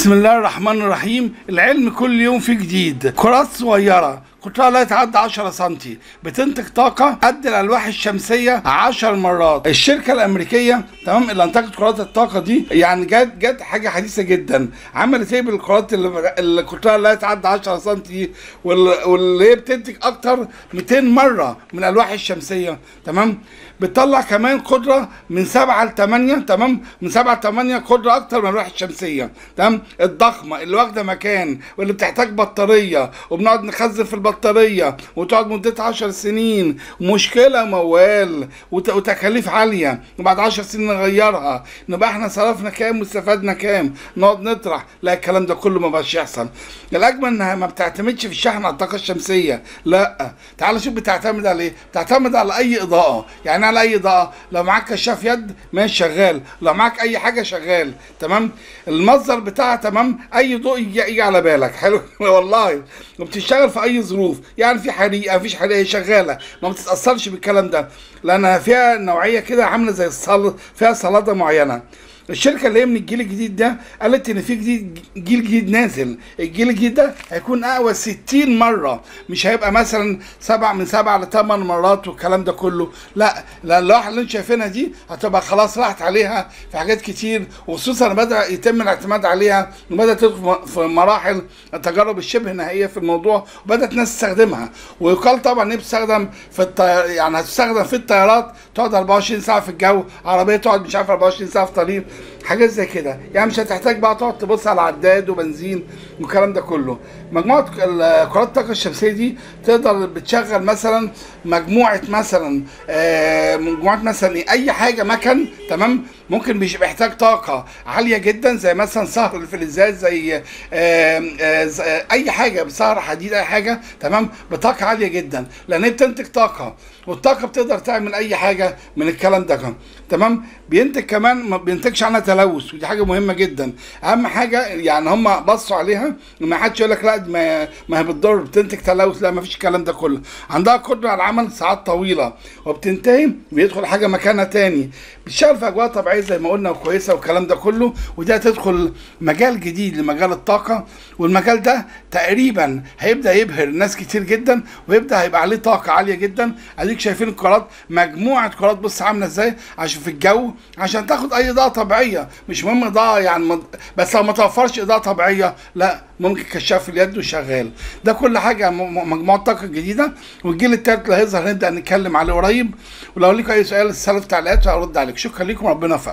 بسم الله الرحمن الرحيم العلم كل يوم فيه جديد كرات صغيرة قطرها لا يتعدى 10 سم بتنتج طاقة قد الألواح الشمسية 10 مرات الشركة الأمريكية تمام اللي أنتجت كرات الطاقة دي يعني جت جت حاجة حديثة جدا عملت إيه بالكرات اللي اللي قطرها لا يتعدى 10 سم دي وال- واللي هي بتنتج أكتر 200 مرة من الألواح الشمسية تمام بتطلع كمان قدرة من 7 ل 8 تمام من 7 ل 8 قدرة أكتر من الألواح الشمسية تمام الضخمة اللي واخدة مكان واللي بتحتاج بطارية وبنقعد نخزن في البطارية وتقعد مدتها 10 سنين مشكلة موال وت- وتكاليف عالية وبعد 10 سنين نغيرها نبقى احنا صرفنا كام واستفدنا كام نقعد نطرح لا الكلام ده كله ما بقاش يحصل الأجمل إنها ما بتعتمدش في الشحن على الطاقة الشمسية لا تعال شوف بتعتمد على ايه بتعتمد على أي إضاءة يعني على أي إضاءة لو معاك كشاف يد ماشي شغال لو معاك أي حاجة شغال تمام المصدر بتاعها تمام أي ضوء يجي, يجي على بالك حلو والله وبتشتغل في أي ظروف يعني في حريقة مفيش حريقة هي شغالة ما بتتأثرش بالكلام ده لأنها فيها نوعية كده عاملة زي الصل فيها صلادة معينة الشركه اللي هي من الجيل الجديد ده قالت ان في جديد جيل جديد نازل الجيل الجديد ده هيكون اقوى 60 مره مش هيبقى مثلا سبع من سبع لثمان مرات والكلام ده كله لا لا اللوحه اللي انتم شايفينها دي هتبقى خلاص راحت عليها في حاجات كتير وخصوصا بدا يتم الاعتماد عليها وبدات تدخل في مراحل التجارب الشبه نهائيه في الموضوع وبدات ناس تستخدمها ويقال طبعا ان هي بتستخدم في الطيار يعني هتستخدم في الطيارات تقعد 24 ساعه في الجو عربيه تقعد مش عارف 24 ساعه في طريق حاجات زي كده يعني مش هتحتاج بقى تقعد تبص على عداد وبنزين والكلام ده كله مجموعه ال- كرات الطاقه الشمسيه دي تقدر بتشغل مثلا مجموعه مثلا آه، مجموعه مثلا إيه، اي حاجه مكن تمام ممكن مش محتاج طاقه عاليه جدا زي مثلا سهر الفلزات زي آه، آه، ز- آه، اي حاجه بسهر حديد اي حاجه تمام بطاقه عاليه جدا لان هي بتنتج طاقه والطاقه بتقدر تعمل اي حاجه من الكلام ده كمان تمام بينتج كمان ما بينتجش عنها تلوث ودي حاجه مهمه جدا اهم حاجه يعني هم بصوا عليها ما حدش يقول لك لا دي ما, ما هي بتضر بتنتج تلوث لا ما فيش الكلام ده كله عندها قدره على العمل ساعات طويله وبتنتهي بيدخل حاجه مكانها تاني بتشتغل في اجواء طبيعيه زي ما قلنا وكويسه والكلام ده كله ودي هتدخل مجال جديد لمجال الطاقه والمجال ده تقريبا هيبدا يبهر ناس كتير جدا ويبدا هيبقى عليه طاقه عاليه جدا اديك شايفين الكرات مجموعه كرات بص عامله ازاي عشان في الجو عشان تاخد اي اضاءه طبيعيه مش مهم اضاءه يعني مد- بس لو ما توفرش اضاءه طبيعيه لا ممكن كشاف في اليد وشغال ده كل حاجه م- م- مجموعه طاقه جديده والجيل الثالث اللي هيظهر نبدا نتكلم عليه قريب ولو ليكم اي سؤال السلف تعليقات هرد عليك شكرا لكم ربنا يوفقكم